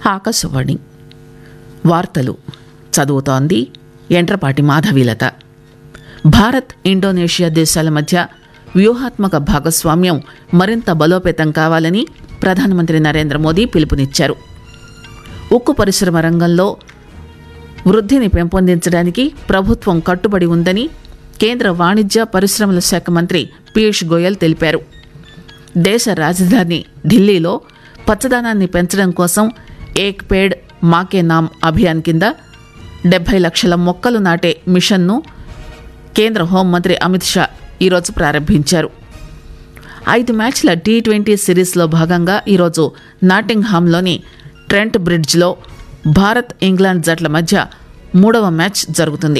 ఆకాశవాణి వార్తలు చదువుతోంది ఎంట్రపాటి మాధవీలత భారత్ ఇండోనేషియా దేశాల మధ్య వ్యూహాత్మక భాగస్వామ్యం మరింత బలోపేతం కావాలని ప్రధానమంత్రి నరేంద్ర మోదీ పిలుపునిచ్చారు ఉక్కు పరిశ్రమ రంగంలో వృద్ధిని పెంపొందించడానికి ప్రభుత్వం కట్టుబడి ఉందని కేంద్ర వాణిజ్య పరిశ్రమల శాఖ మంత్రి పీయూష్ గోయల్ తెలిపారు దేశ రాజధాని ఢిల్లీలో పచ్చదనాన్ని పెంచడం కోసం ఏక్ పేడ్ మాకే నామ్ అభియాన్ కింద డెబ్బై లక్షల మొక్కలు నాటే మిషన్ను కేంద్ర హోంమంత్రి అమిత్ షా ఈరోజు ప్రారంభించారు ఐదు మ్యాచ్ల టీ ట్వంటీ సిరీస్లో భాగంగా ఈరోజు నాటింగ్హామ్లోని ట్రెంట్ బ్రిడ్జ్లో భారత్ ఇంగ్లాండ్ జట్ల మధ్య మూడవ మ్యాచ్ జరుగుతుంది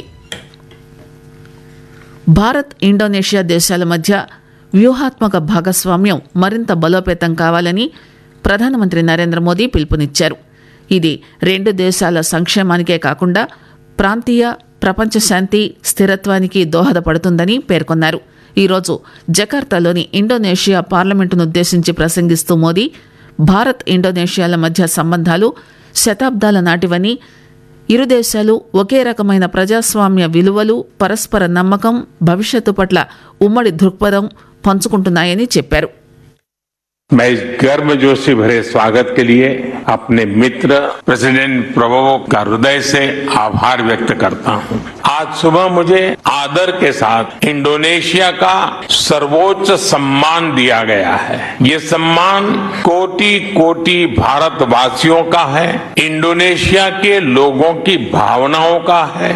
భారత్ ఇండోనేషియా దేశాల మధ్య వ్యూహాత్మక భాగస్వామ్యం మరింత బలోపేతం కావాలని ప్రధానమంత్రి నరేంద్ర మోదీ పిలుపునిచ్చారు ఇది రెండు దేశాల సంక్షేమానికే కాకుండా ప్రాంతీయ ప్రపంచ శాంతి స్థిరత్వానికి దోహదపడుతుందని పేర్కొన్నారు ఈరోజు జకార్తాలోని ఇండోనేషియా పార్లమెంటునుద్దేశించి ప్రసంగిస్తూ మోదీ భారత్ ఇండోనేషియాల మధ్య సంబంధాలు శతాబ్దాల నాటివని ఇరు దేశాలు ఒకే రకమైన ప్రజాస్వామ్య విలువలు పరస్పర నమ్మకం భవిష్యత్తు పట్ల ఉమ్మడి దృక్పథం పంచుకుంటున్నాయని చెప్పారు मैं इस गर्मजोशी भरे स्वागत के लिए अपने मित्र प्रेसिडेंट प्रभो का हृदय से आभार व्यक्त करता हूं। आज सुबह मुझे आदर के साथ इंडोनेशिया का सर्वोच्च सम्मान दिया गया है ये सम्मान कोटि कोटि भारतवासियों का है इंडोनेशिया के लोगों की भावनाओं का है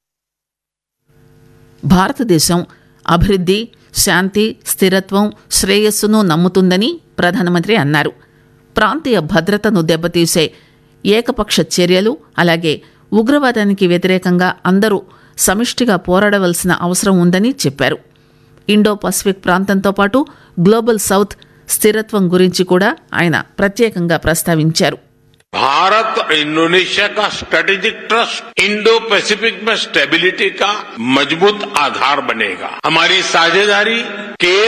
భారతదేశం అభివృద్ధి శాంతి స్థిరత్వం శ్రేయస్సును నమ్ముతుందని ప్రధానమంత్రి అన్నారు ప్రాంతీయ భద్రతను దెబ్బతీసే ఏకపక్ష చర్యలు అలాగే ఉగ్రవాదానికి వ్యతిరేకంగా అందరూ సమిష్టిగా పోరాడవలసిన అవసరం ఉందని చెప్పారు ఇండో పసిఫిక్ ప్రాంతంతో పాటు గ్లోబల్ సౌత్ స్థిరత్వం గురించి కూడా ఆయన ప్రత్యేకంగా ప్రస్తావించారు भारत और इंडोनेशिया का स्ट्रेटेजिक ट्रस्ट इंडो पैसिफिक में स्टेबिलिटी का मजबूत आधार बनेगा हमारी साझेदारी केवल